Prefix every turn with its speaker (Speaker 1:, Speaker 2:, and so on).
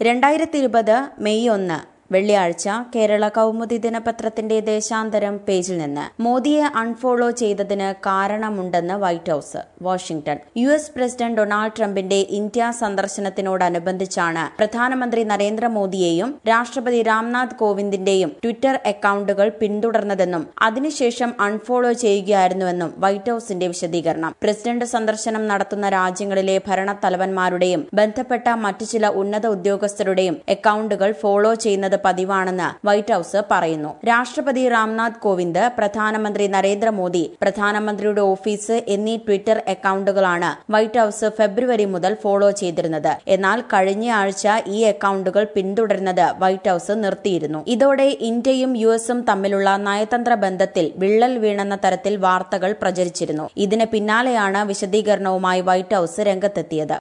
Speaker 1: രണ്ടായിരത്തി ഇരുപത് മെയ് ഒന്ന് വെള്ളിയാഴ്ച കേരള കൗമുദി ദിനപത്രത്തിന്റെ ദേശാന്തരം പേജിൽ നിന്ന് മോദിയെ അൺഫോളോ ചെയ്തതിന് കാരണമുണ്ടെന്ന് White House Washington U S president Donald ട്രംപിന്റെ ഇന്ത്യ സന്ദർശനത്തിനോടനുബന്ധിച്ചാണ് പ്രധാനമന്ത്രി നരേന്ദ്രമോദിയെയും രാഷ്ട്രപതി രാംനാഥ് കോവിന്ദിന്റെയും ട്വിറ്റർ അക്കൌണ്ടുകൾ പിന്തുടർന്നതെന്നും അതിനുശേഷം അൺഫോളോ ചെയ്യുകയായിരുന്നുവെന്നും വൈറ്റ് ഹൌസിന്റെ വിശദീകരണം പ്രസിഡന്റ് സന്ദർശനം നടത്തുന്ന രാജ്യങ്ങളിലെ ഭരണത്തലവന്മാരുടെയും ബന്ധപ്പെട്ട മറ്റു ചില ഉന്നത ഉദ്യോഗസ്ഥരുടെയും അക്കൌണ്ടുകൾ ഫോളോ ചെയ്യുന്നത് പതിവാണെന്ന് വൈറ്റ് ഹൌസ് പറയുന്നു രാഷ്ട്രപതി രാംനാഥ് കോവിന്ദ് പ്രധാനമന്ത്രി നരേന്ദ്രമോദി പ്രധാനമന്ത്രിയുടെ ഓഫീസ് എന്നീ ട്വിറ്റർ അക്കൌണ്ടുകളാണ് വൈറ്റ് ഹൌസ് ഫെബ്രുവരി മുതൽ ഫോളോ ചെയ്തിരുന്നത് എന്നാൽ കഴിഞ്ഞ ആഴ്ച ഈ അക്കൌണ്ടുകൾ പിന്തുടരുന്നത് വൈറ്റ് ഹൌസ് നിർത്തിയിരുന്നു ഇതോടെ ഇന്ത്യയും യു എസും തമ്മിലുള്ള നയതന്ത്ര ബന്ധത്തിൽ വിള്ളൽ വീണെന്ന തരത്തിൽ വാർത്തകൾ പ്രചരിച്ചിരുന്നു ഇതിന് പിന്നാലെയാണ് വിശദീകരണവുമായി വൈറ്റ് ഹൌസ് രംഗത്തെത്തിയത്